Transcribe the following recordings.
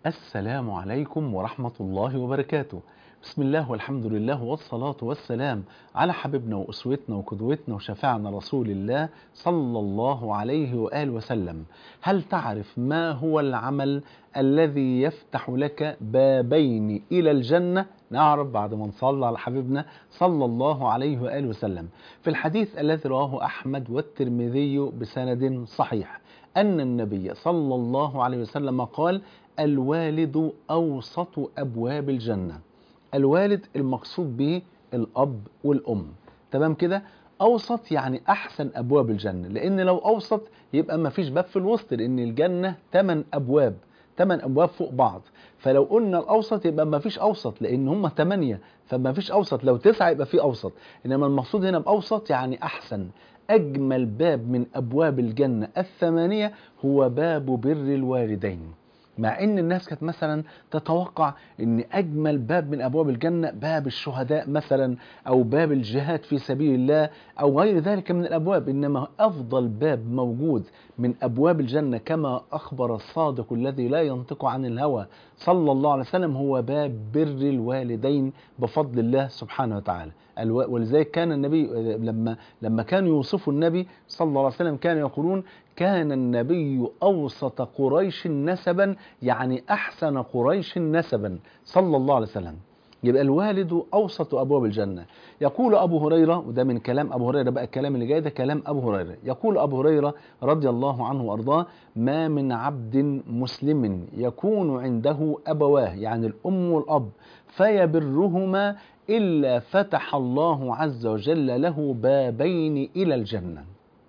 السلام عليكم ورحمة الله وبركاته بسم الله والحمد لله والصلاة والسلام على حبيبنا وأسوتنا وقدوتنا وشفاعنا رسول الله صلى الله عليه وآله وسلم هل تعرف ما هو العمل الذي يفتح لك بابين إلى الجنة نعرف بعد ما نصلى على حبيبنا صلى الله عليه وآله وسلم في الحديث الذي رواه أحمد والترمذي بسند صحيح أن النبي صلى الله عليه وسلم قال الوالد أوسط أبواب الجنة الوالد المقصود به الأب والأم تمام كده أوسط يعني أحسن أبواب الجنة لأن لو أوسط يبقى ما فيش باب في الوسط لأن الجنة 8 أبواب 8 أبواب فوق بعض فلو قلنا الأوسط يبقى ما فيش أوسط لأن هم 8 فما فيش أوسط لو 9 يبقى في أوسط إنما المقصود هنا بأوسط يعني أحسن أجمل باب من أبواب الجنة الثمانية هو باب بر الوالدين مع ان الناس كانت مثلا تتوقع ان اجمل باب من ابواب الجنه باب الشهداء مثلا او باب الجهاد في سبيل الله او غير ذلك من الابواب انما افضل باب موجود من ابواب الجنه كما اخبر الصادق الذي لا ينطق عن الهوى صلى الله عليه وسلم هو باب بر الوالدين بفضل الله سبحانه وتعالى ولذلك كان النبي لما لما كانوا يوصفوا النبي صلى الله عليه وسلم كانوا يقولون كان النبي أوسط قريش نسبا يعني أحسن قريش نسبا صلى الله عليه وسلم يبقى الوالد أوسط أبواب الجنة يقول أبو هريرة وده من كلام أبو هريرة بقى الكلام اللي جاي ده كلام أبو هريرة يقول أبو هريرة رضي الله عنه وأرضاه ما من عبد مسلم يكون عنده أبواه يعني الأم والأب فيبرهما إلا فتح الله عز وجل له بابين إلى الجنة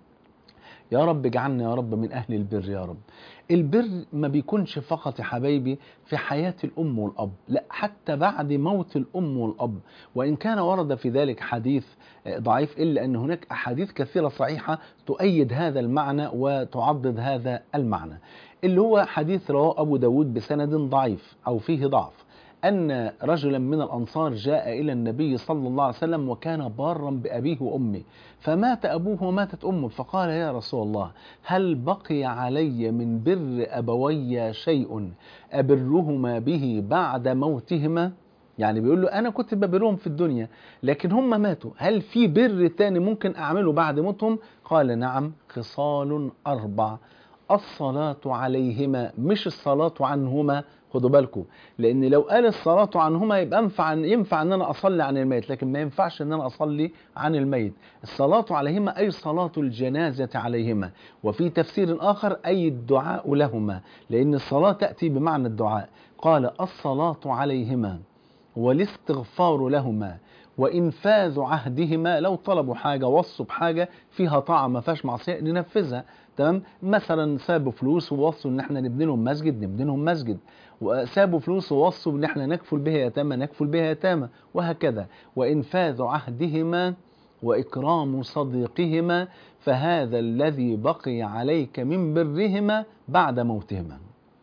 يا رب اجعلنا يا رب من أهل البر يا رب البر ما بيكونش فقط يا حبايبي في حياة الأم والأب لا حتى بعد موت الأم والأب وإن كان ورد في ذلك حديث ضعيف إلا أن هناك أحاديث كثيرة صحيحة تؤيد هذا المعنى وتعضد هذا المعنى اللي هو حديث رواه أبو داود بسند ضعيف أو فيه ضعف أن رجلا من الأنصار جاء إلى النبي صلى الله عليه وسلم وكان بارا بأبيه وأمه فمات أبوه وماتت أمه فقال يا رسول الله هل بقي علي من بر أبوي شيء أبرهما به بعد موتهما يعني بيقول له أنا كنت ببرهم في الدنيا لكن هم ماتوا هل في بر تاني ممكن أعمله بعد موتهم قال نعم خصال أربع الصلاة عليهما مش الصلاة عنهما خدوا بالكم لان لو قال الصلاه عنهما يبقى ينفع ينفع ان انا اصلي عن الميت لكن ما ينفعش ان انا اصلي عن الميت الصلاه عليهما اي صلاه الجنازه عليهما وفي تفسير اخر اي الدعاء لهما لان الصلاه تاتي بمعنى الدعاء قال الصلاه عليهما والاستغفار لهما وانفاذ عهدهما لو طلبوا حاجه وصوا بحاجه فيها طاعه ما فيهاش معصيه ننفذها تمام مثلا سابوا فلوس ووصوا ان احنا نبني لهم مسجد نبني لهم مسجد وسابوا فلوس ووصوا ان احنا نكفل بها يتامى نكفل بها يتامى وهكذا وانفاذ عهدهما واكرام صديقهما فهذا الذي بقي عليك من برهما بعد موتهما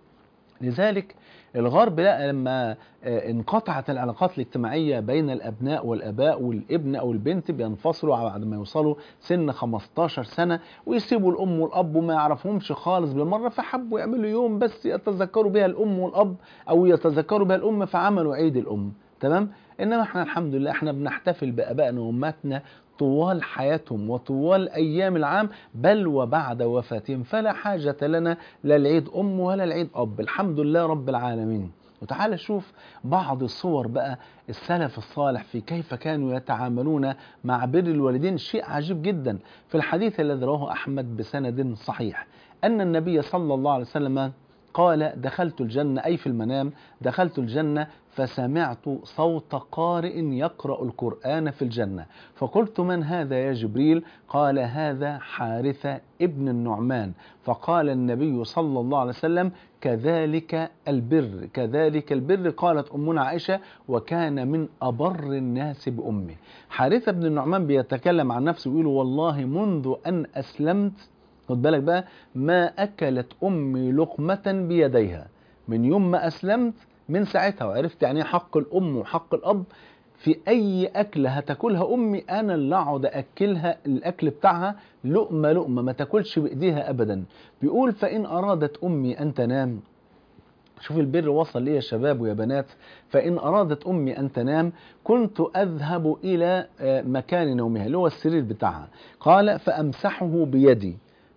لذلك الغرب لا لما انقطعت العلاقات الاجتماعية بين الأبناء والأباء والابن أو البنت بينفصلوا بعد ما يوصلوا سن 15 سنة ويسيبوا الأم والأب وما يعرفهمش خالص بالمرة فحبوا يعملوا يوم بس يتذكروا بها الأم والأب أو يتذكروا بها الأم فعملوا عيد الأم تمام إنما احنا الحمد لله احنا بنحتفل بآبائنا وأمهاتنا طوال حياتهم وطوال أيام العام بل وبعد وفاتهم فلا حاجة لنا لا العيد أم ولا العيد أب الحمد لله رب العالمين وتعالى شوف بعض الصور بقى السلف الصالح في كيف كانوا يتعاملون مع بر الوالدين شيء عجيب جدا في الحديث الذي رواه أحمد بسند صحيح أن النبي صلى الله عليه وسلم قال دخلت الجنة أي في المنام دخلت الجنة فسمعت صوت قارئ يقرأ القرآن في الجنة فقلت من هذا يا جبريل قال هذا حارثة ابن النعمان فقال النبي صلى الله عليه وسلم كذلك البر كذلك البر قالت أمنا عائشة وكان من أبر الناس بأمه حارثة بن النعمان بيتكلم عن نفسه ويقول والله منذ أن أسلمت خد بالك بقى ما أكلت أمي لقمة بيديها من يوم ما أسلمت من ساعتها وعرفت يعني حق الأم وحق الأب في أي أكلة هتاكلها أمي أنا اللي أقعد أكلها الأكل بتاعها لقمة لقمة ما تاكلش بإيديها أبدا بيقول فإن أرادت أمي أن تنام شوف البر وصل ليه يا شباب ويا بنات فإن أرادت أمي أن تنام كنت أذهب إلى آه، مكان نومها اللي هو السرير بتاعها قال فأمسحه بيدي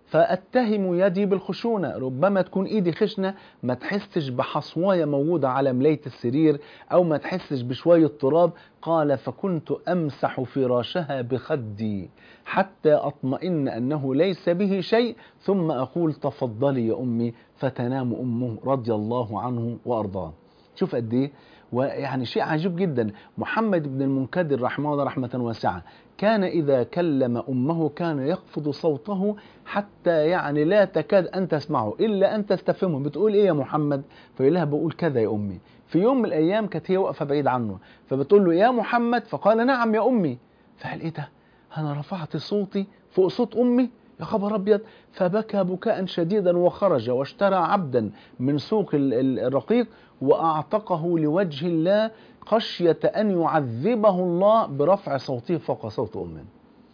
فأتهم يدي بالخشونة ربما تكون إيدي خشنة ما تحسش بحصواية موجودة على ملاية السرير أو ما تحسش بشوية تراب قال فكنت أمسح فراشها بخدي حتى أطمئن أنه ليس به شيء ثم أقول تفضلي يا أمي فتنام أمه رضي الله عنه وأرضاه شوف قد إيه ويعني شيء عجيب جدا محمد بن المنكدر رحمه الله رحمة واسعة كان إذا كلم أمه كان يخفض صوته حتى يعني لا تكاد أن تسمعه إلا أن تستفهمه بتقول إيه يا محمد فيقول لها بقول كذا يا أمي في يوم من الأيام كانت هي واقفة بعيد عنه فبتقول له يا محمد فقال نعم يا أمي فقال إيه ده أنا رفعت صوتي فوق صوت أمي يا خبر أبيض فبكى بكاء شديدا وخرج واشترى عبدا من سوق ال- ال- الرقيق وأعتقه لوجه الله خشية أن يعذبه الله برفع صوته فوق صوت أمه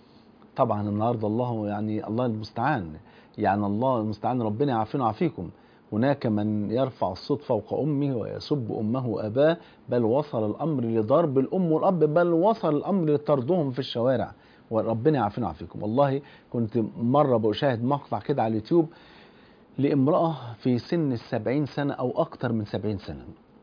طبعا النهارده الله يعني الله المستعان يعني الله المستعان ربنا يعافينا ويعافيكم هناك من يرفع الصوت فوق امه ويسب امه واباه بل وصل الامر لضرب الام والاب بل وصل الامر لطردهم في الشوارع وربنا يعافينا ويعافيكم والله كنت مره بشاهد مقطع كده على اليوتيوب لامراه في سن السبعين سنه او اكتر من سبعين سنه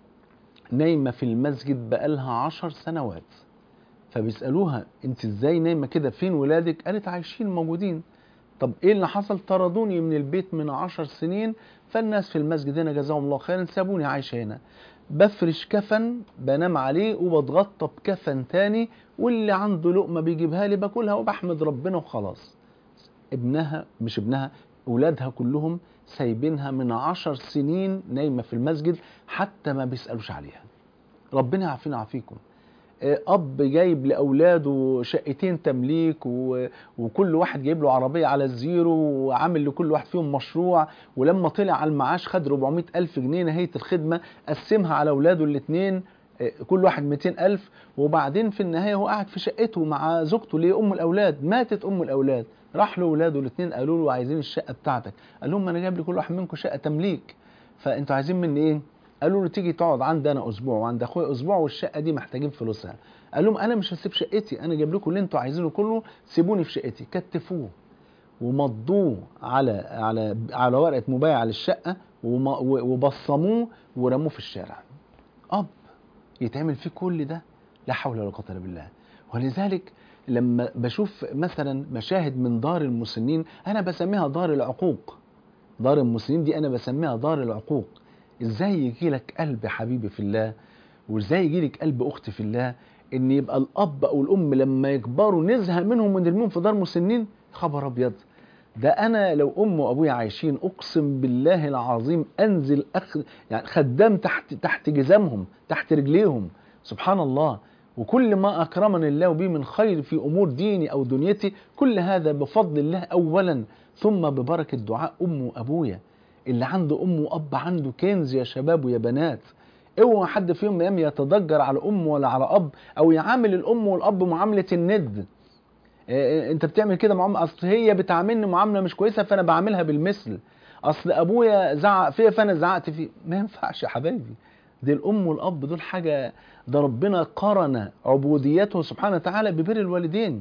نايمه في المسجد بقالها عشر سنوات فبيسالوها انت ازاي نايمه كده فين ولادك قالت عايشين موجودين طب ايه اللي حصل طردوني من البيت من عشر سنين فالناس في المسجد هنا جزاهم الله خيرا سابوني عايشه هنا بفرش كفن بنام عليه وبتغطى بكفن تاني واللي عنده لقمه بيجيبها لي باكلها وبحمد ربنا وخلاص ابنها مش ابنها اولادها كلهم سايبينها من عشر سنين نايمه في المسجد حتى ما بيسالوش عليها ربنا يعافينا ويعافيكم آه، اب جايب لاولاده شقتين تمليك و... وكل واحد جايب له عربيه على الزيرو وعامل لكل واحد فيهم مشروع ولما طلع على المعاش خد 400 الف جنيه نهايه الخدمه قسمها على اولاده الاثنين كل واحد 200 الف وبعدين في النهايه هو قاعد في شقته مع زوجته اللي هي ام الاولاد ماتت ام الاولاد راح له اولاده الاثنين قالوا له عايزين الشقه بتاعتك قال لهم انا جايب لكل واحد منكم شقه تمليك فانتوا عايزين مني ايه قالوا له تيجي تقعد عندي انا اسبوع وعند اخويا اسبوع والشقه دي محتاجين فلوسها قال لهم انا مش هسيب شقتي انا جايب لكم اللي انتوا عايزينه كله سيبوني في شقتي كتفوه ومضوه على على على ورقه مبايعه للشقه وم- و- وبصموه ورموه في الشارع اب يتعمل فيه كل ده لا حول ولا قوه الا بالله ولذلك لما بشوف مثلا مشاهد من دار المسنين انا بسميها دار العقوق دار المسنين دي انا بسميها دار العقوق ازاي يجي لك قلب حبيبي في الله وازاي يجي لك قلب اختي في الله ان يبقى الاب او الام لما يكبروا نزهق منهم ونرميهم في دار مسنين خبر ابيض ده انا لو ام وابويا عايشين اقسم بالله العظيم انزل أخ يعني خدام تحت تحت جزامهم تحت رجليهم سبحان الله وكل ما اكرمني الله به من خير في امور ديني او دنيتي كل هذا بفضل الله اولا ثم ببركه دعاء ام وابويا اللي عنده ام واب عنده كنز يا شباب ويا بنات اوعى حد في يوم من الايام يتضجر على ام ولا على اب او يعامل الام والاب معامله الند إيه، انت بتعمل كده معامله اصل هي بتعاملني معامله مش كويسه فانا بعاملها بالمثل اصل ابويا زعق فيا فانا زعقت فيه ما ينفعش يا حبايبي دي الام والاب دول حاجه ده ربنا قرن عبوديته سبحانه وتعالى ببر الوالدين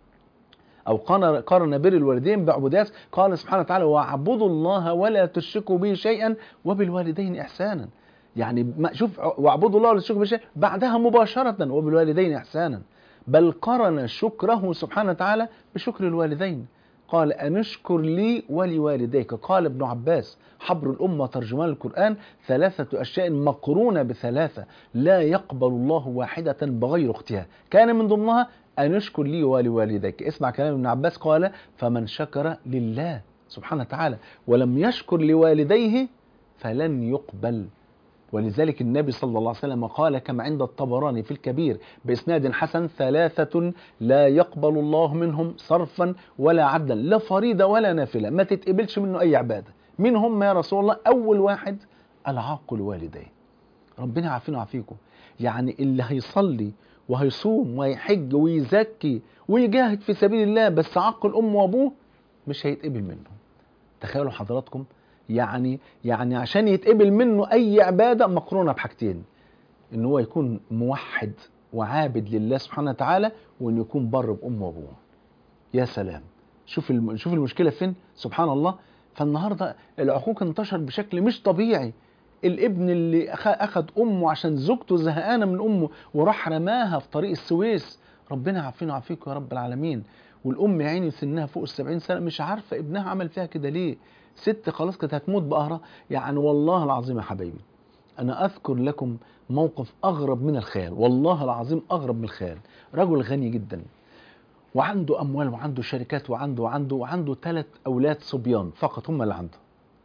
او قرن قرن بر الوالدين بعبوديات قال سبحانه وتعالى واعبدوا الله ولا تشركوا به شيئا وبالوالدين احسانا يعني ما شوف واعبدوا الله ولا تشركوا به شيئا بعدها مباشره وبالوالدين احسانا بل قرن شكره سبحانه وتعالى بشكر الوالدين قال أنشكر لي ولوالديك قال ابن عباس حبر الأمة ترجمان القرآن ثلاثة أشياء مقرونة بثلاثة لا يقبل الله واحدة بغير اختها كان من ضمنها أنشكر لي ولوالديك اسمع كلام ابن عباس قال فمن شكر لله سبحانه وتعالى ولم يشكر لوالديه فلن يقبل ولذلك النبي صلى الله عليه وسلم قال كما عند الطبراني في الكبير بإسناد حسن ثلاثة لا يقبل الله منهم صرفا ولا عدلا لا فريضة ولا نافلة ما تتقبلش منه أي عبادة من هم يا رسول الله أول واحد العاق والديه ربنا يعافينا ويعافيكم يعني اللي هيصلي وهيصوم وهيحج ويزكي ويجاهد في سبيل الله بس عق الأم وأبوه مش هيتقبل منه تخيلوا حضراتكم يعني يعني عشان يتقبل منه اي عباده مقرونه بحاجتين ان هو يكون موحد وعابد لله سبحانه وتعالى وانه يكون بر بامه وابوه يا سلام شوف الم... شوف المشكله فين سبحان الله فالنهارده العقوق انتشر بشكل مش طبيعي الابن اللي أخ- اخد امه عشان زوجته زهقانه من امه وراح رماها في طريق السويس ربنا يعافينا ويعافيكم يا رب العالمين والام يا عيني سنها فوق السبعين سنه مش عارفه ابنها عمل فيها كده ليه ست خلاص كانت هتموت بقهرها يعني والله العظيم يا حبايبي انا اذكر لكم موقف اغرب من الخيال والله العظيم اغرب من الخيال رجل غني جدا وعنده اموال وعنده شركات وعنده وعنده وعنده ثلاث اولاد صبيان فقط هم اللي عنده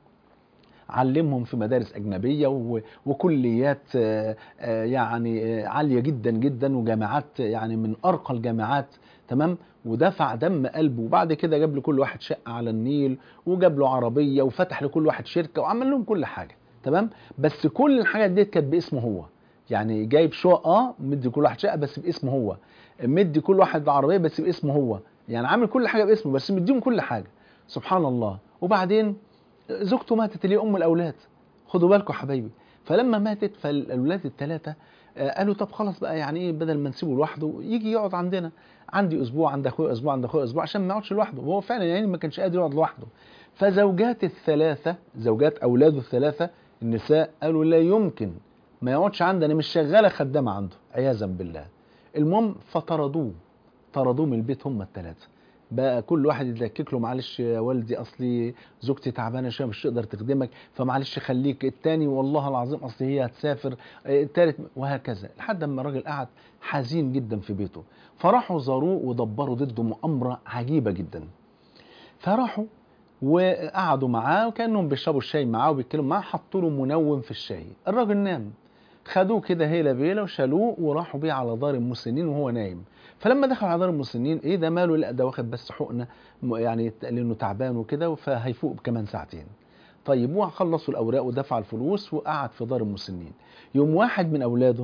علمهم في مدارس أجنبية و- وكليات آه، آه، يعني آه، عالية جدا جدا وجامعات يعني من أرقى الجامعات تمام ودفع دم قلبه وبعد كده جاب لكل واحد شقة على النيل وجاب له عربية وفتح لكل واحد شركة وعمل لهم كل حاجة تمام بس كل الحاجات دي كانت باسمه هو يعني جايب شقق اه مدي كل واحد شقة بس باسمه هو مدي كل واحد عربية بس باسمه هو يعني عامل كل حاجة باسمه بس مديهم كل حاجة سبحان الله وبعدين زوجته ماتت اللي هي ام الاولاد خدوا بالكم حبايبي فلما ماتت فالاولاد الثلاثه قالوا طب خلاص بقى يعني ايه بدل ما نسيبه لوحده يجي يقعد عندنا عندي اسبوع عند اخويا اسبوع عند اخويا اسبوع عشان ما يقعدش لوحده وهو فعلا يعني ما كانش قادر يقعد لوحده فزوجات الثلاثه زوجات اولاده الثلاثه النساء قالوا لا يمكن ما يقعدش عندنا مش شغاله خدامه عنده عياذا بالله المهم فطردوه طردوه من البيت هم الثلاثه بقى كل واحد يتلكك له معلش يا والدي اصلي زوجتي تعبانه شويه مش تقدر تخدمك فمعلش خليك التاني والله العظيم اصل هي هتسافر التالت وهكذا لحد ما الراجل قعد حزين جدا في بيته فراحوا زاروه ودبروا ضده مؤامره عجيبه جدا فراحوا وقعدوا معاه وكانهم بيشربوا الشاي معاه وبيتكلموا معاه حطوا له منوم في الشاي الراجل نام خدوه كده هيلا بيلا وشالوه وراحوا بيه على دار المسنين وهو نايم فلما دخل على دار المسنين ايه ده ماله لا ده واخد بس حقنه م- يعني لانه تعبان وكده فهيفوق كمان ساعتين طيب وخلصوا الاوراق ودفع الفلوس وقعد في دار المسنين يوم واحد من اولاده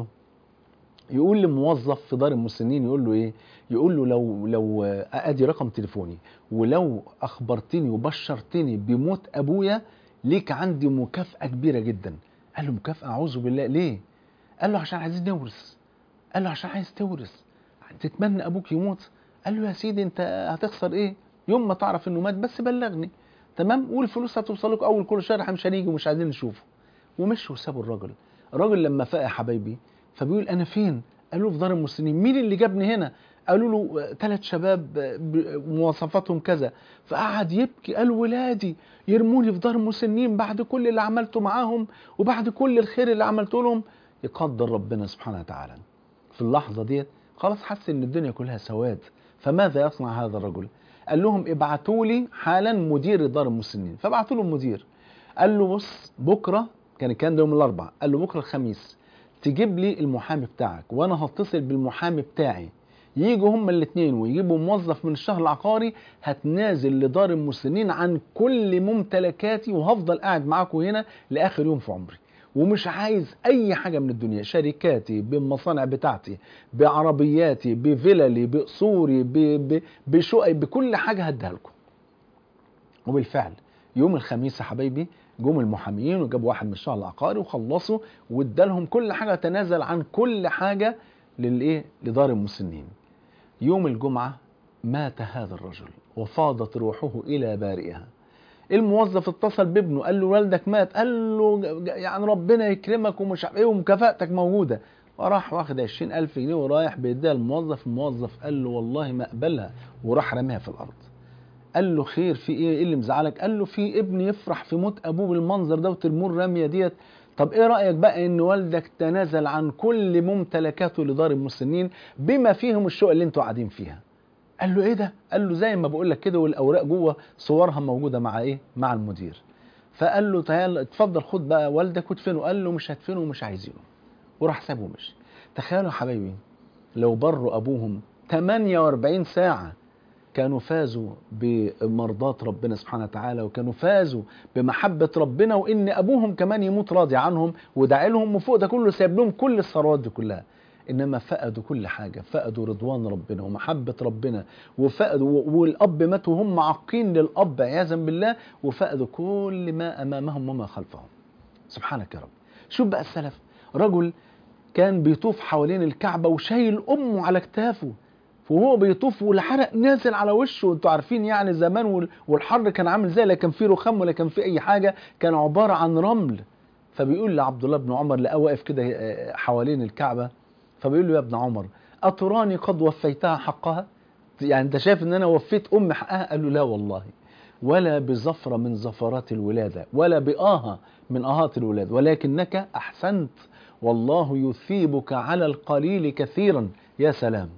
يقول لموظف في دار المسنين يقول له ايه يقول له لو لو آه، ادي رقم تليفوني ولو اخبرتني وبشرتني بموت ابويا ليك عندي مكافاه كبيره جدا قال له مكافاه اعوذ بالله ليه قال له عشان عايزين نورث قال له عشان عايز تورث تتمنى ابوك يموت قال له يا سيدي انت هتخسر ايه يوم ما تعرف انه مات بس بلغني تمام والفلوس هتوصل لك اول كل شهر احنا مش هنيجي ومش عايزين نشوفه ومشوا وسابوا الراجل الراجل لما فاق يا حبايبي فبيقول انا فين قالوا له في دار المسنين مين اللي جابني هنا قالوا له ثلاث شباب ب- مواصفاتهم كذا فقعد يبكي قال ولادي يرموني في دار مسنين بعد كل اللي عملته معاهم وبعد كل الخير اللي عملته لهم يقدر ربنا سبحانه وتعالى في اللحظه ديت خلاص حس ان الدنيا كلها سواد فماذا يصنع هذا الرجل قال لهم ابعتوا لي حالا مدير دار المسنين فبعتوا له المدير قال له بص بكره كان كان ده يوم الاربعاء قال له بكره الخميس تجيب لي المحامي بتاعك وانا هتصل بالمحامي بتاعي يجوا هما الاثنين ويجيبوا موظف من الشهر العقاري هتنازل لدار المسنين عن كل ممتلكاتي وهفضل قاعد معاكم هنا لاخر يوم في عمري ومش عايز اي حاجه من الدنيا شركاتي بالمصانع بتاعتي بعربياتي بفللي بقصوري ب- ب- بشقق بكل حاجه هديها لكم وبالفعل يوم الخميس يا حبايبي جم المحاميين وجابوا واحد من الشهر العقاري وخلصوا وادالهم كل حاجه تنازل عن كل حاجه للايه لدار المسنين يوم الجمعه مات هذا الرجل وفاضت روحه الى بارئها الموظف اتصل بابنه قال له والدك مات قال له يعني ربنا يكرمك ومش عارف ايه ومكافاتك موجوده وراح واخد 20000 جنيه ورايح بيديها الموظف الموظف قال له والله ما اقبلها وراح رميها في الارض قال له خير في ايه ايه اللي مزعلك قال له في ابن يفرح في موت ابوه بالمنظر ده وترموه الرميه ديت طب ايه رايك بقى ان والدك تنازل عن كل ممتلكاته لدار المسنين بما فيهم الشقق اللي انتوا قاعدين فيها قال له ايه ده قال له زي ما بقول لك كده والاوراق جوه صورها موجوده مع ايه مع المدير فقال له تعال اتفضل خد بقى والدك وادفنه قال له مش هدفنه ومش عايزينه وراح سابه ومشي تخيلوا يا حبايبي لو بروا ابوهم 48 ساعه كانوا فازوا بمرضاة ربنا سبحانه وتعالى وكانوا فازوا بمحبة ربنا وإن أبوهم كمان يموت راضي عنهم وداعي لهم وفوق ده كله سايب لهم كل الثروات دي كلها انما فقدوا كل حاجه فقدوا رضوان ربنا ومحبه ربنا وفقدوا والاب مات وهم عاقين للاب عياذا بالله وفقدوا كل ما امامهم وما خلفهم سبحانك يا رب شوف بقى السلف رجل كان بيطوف حوالين الكعبه وشايل امه على كتافه وهو بيطوف والحرق نازل على وشه وانتوا عارفين يعني زمان والحر كان عامل زي لا كان فيه رخام ولا كان فيه اي حاجه كان عباره عن رمل فبيقول لعبد الله بن عمر لقاه واقف كده حوالين الكعبه فبيقول له يا ابن عمر اتراني قد وفيتها حقها يعني انت شايف ان انا وفيت ام حقها قال له لا والله ولا بزفرة من زفرات الولادة ولا بآهة من آهات الولادة ولكنك أحسنت والله يثيبك على القليل كثيرا يا سلام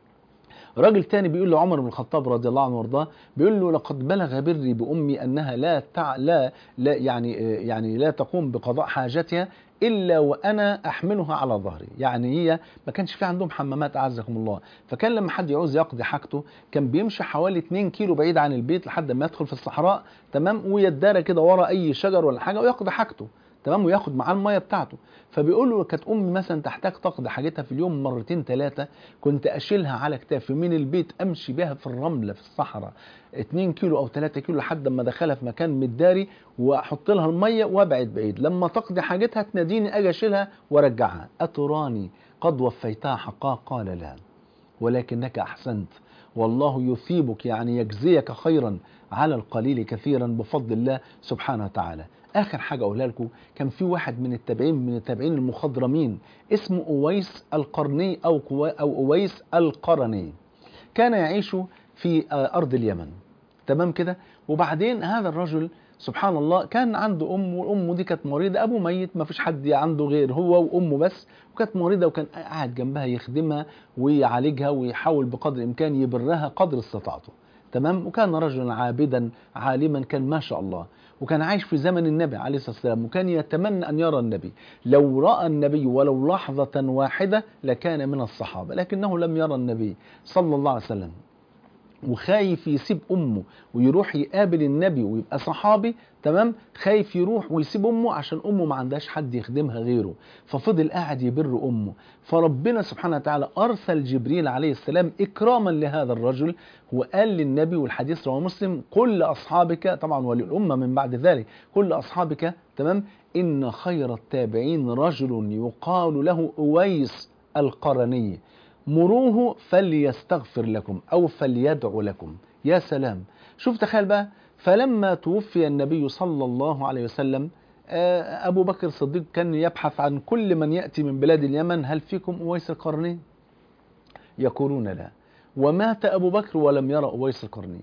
راجل تاني بيقول لعمر بن الخطاب رضي الله عنه وارضاه بيقول له لقد بلغ بري بامي انها لا تع... لا لا يعني يعني لا تقوم بقضاء حاجتها الا وانا احملها على ظهري يعني هي ما كانش في عندهم حمامات اعزكم الله فكان لما حد يعوز يقضي حاجته كان بيمشي حوالي 2 كيلو بعيد عن البيت لحد ما يدخل في الصحراء تمام ويدارى كده ورا اي شجر ولا حاجه ويقضي حاجته تمام وياخد معاه الميه بتاعته فبيقول له كانت امي مثلا تحتاج تقضي حاجتها في اليوم مرتين ثلاثه كنت اشيلها على كتافي من البيت امشي بها في الرمله في الصحراء 2 كيلو او 3 كيلو لحد ما ادخلها في مكان متداري واحط لها الميه وابعد بعيد لما تقضي حاجتها تناديني اجي اشيلها وارجعها اتراني قد وفيتها حقها قال لا ولكنك احسنت والله يثيبك يعني يجزيك خيرا على القليل كثيرا بفضل الله سبحانه وتعالى اخر حاجه اقولها لكم كان في واحد من التابعين من التابعين المخضرمين اسمه اويس القرني او او اويس القرني كان يعيش في ارض اليمن تمام كده وبعدين هذا الرجل سبحان الله كان عنده ام وامه دي كانت مريضه ابوه ميت ما فيش حد عنده غير هو وامه بس وكانت مريضه وكان قاعد جنبها يخدمها ويعالجها ويحاول بقدر الامكان يبرها قدر استطاعته تمام وكان رجلا عابدا عالما كان ما شاء الله وكان عايش في زمن النبي عليه الصلاه والسلام وكان يتمنى ان يرى النبي لو راى النبي ولو لحظه واحده لكان من الصحابه لكنه لم يرى النبي صلى الله عليه وسلم وخايف يسيب امه ويروح يقابل النبي ويبقى صحابي تمام خايف يروح ويسيب امه عشان امه ما عندهاش حد يخدمها غيره ففضل قاعد يبر امه فربنا سبحانه وتعالى ارسل جبريل عليه السلام اكراما لهذا الرجل وقال للنبي والحديث رواه مسلم قل لاصحابك طبعا وللامه من بعد ذلك قل لاصحابك تمام ان خير التابعين رجل يقال له اويس القرني مروه فليستغفر لكم او فليدعو لكم يا سلام شوف تخيل بقى فلما توفي النبي صلى الله عليه وسلم ابو بكر الصديق كان يبحث عن كل من ياتي من بلاد اليمن هل فيكم اويس القرني يقولون لا ومات ابو بكر ولم يرى اويس القرني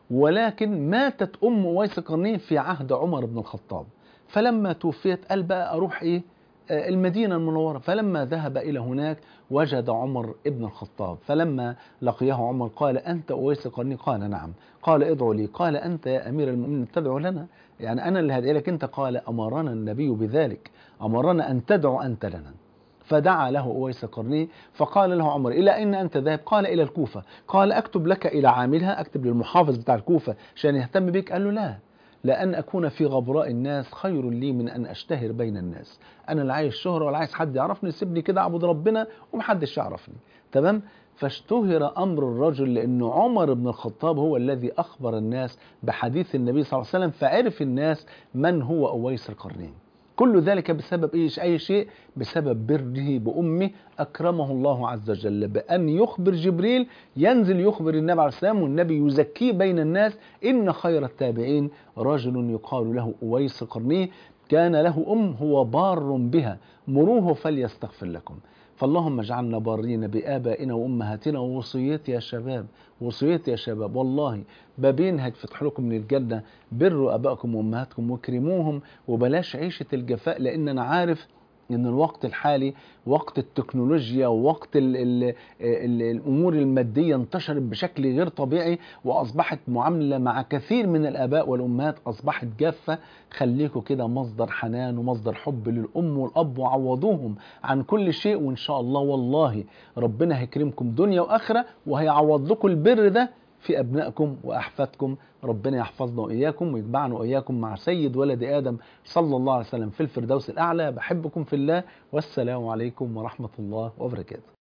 ولكن ماتت ام اويس القرني في عهد عمر بن الخطاب فلما توفيت قال بقى اروح ايه المدينة المنورة فلما ذهب إلى هناك وجد عمر ابن الخطاب فلما لقيه عمر قال أنت أويس القرني قال نعم قال ادعو لي قال أنت يا أمير المؤمنين تدعو لنا يعني أنا اللي هدعي لك أنت قال أمرنا النبي بذلك أمرنا أن تدعو أنت لنا فدعا له أويس القرني فقال له عمر إلى أين أنت ذاهب قال إلى الكوفة قال أكتب لك إلى عاملها أكتب للمحافظ بتاع الكوفة عشان يهتم بك قال له لا لأن أكون في غبراء الناس خير لي من أن أشتهر بين الناس أنا لا عايز شهرة ولا عايز حد يعرفني سيبني كده أعبد ربنا ومحدش يعرفني تمام فاشتهر أمر الرجل لأن عمر بن الخطاب هو الذي أخبر الناس بحديث النبي صلى الله عليه وسلم فعرف الناس من هو أويس القرنين كل ذلك بسبب ايش اي شيء بسبب بره بامه اكرمه الله عز وجل بان يخبر جبريل ينزل يخبر النبي عليه السلام والنبي يزكيه بين الناس ان خير التابعين رجل يقال له اويس القرني كان له ام هو بار بها مروه فليستغفر لكم فاللهم اجعلنا بارين بآبائنا وأمهاتنا ووصيتي يا شباب وصيتي يا شباب والله بابين هيتفتح لكم من الجنة بروا أبائكم وأمهاتكم واكرموهم وبلاش عيشة الجفاء لأن أنا عارف ان الوقت الحالي وقت التكنولوجيا ووقت ال ال ال الامور الماديه انتشرت بشكل غير طبيعي واصبحت معامله مع كثير من الاباء والامهات اصبحت جافه خليكم كده مصدر حنان ومصدر حب للام والاب وعوضوهم عن كل شيء وان شاء الله والله ربنا هيكرمكم دنيا واخره وهيعوض لكم البر ده في أبنائكم وأحفادكم ربنا يحفظنا وإياكم ويجمعنا وإياكم مع سيد ولد آدم صلى الله عليه وسلم في الفردوس الأعلى بحبكم في الله والسلام عليكم ورحمة الله وبركاته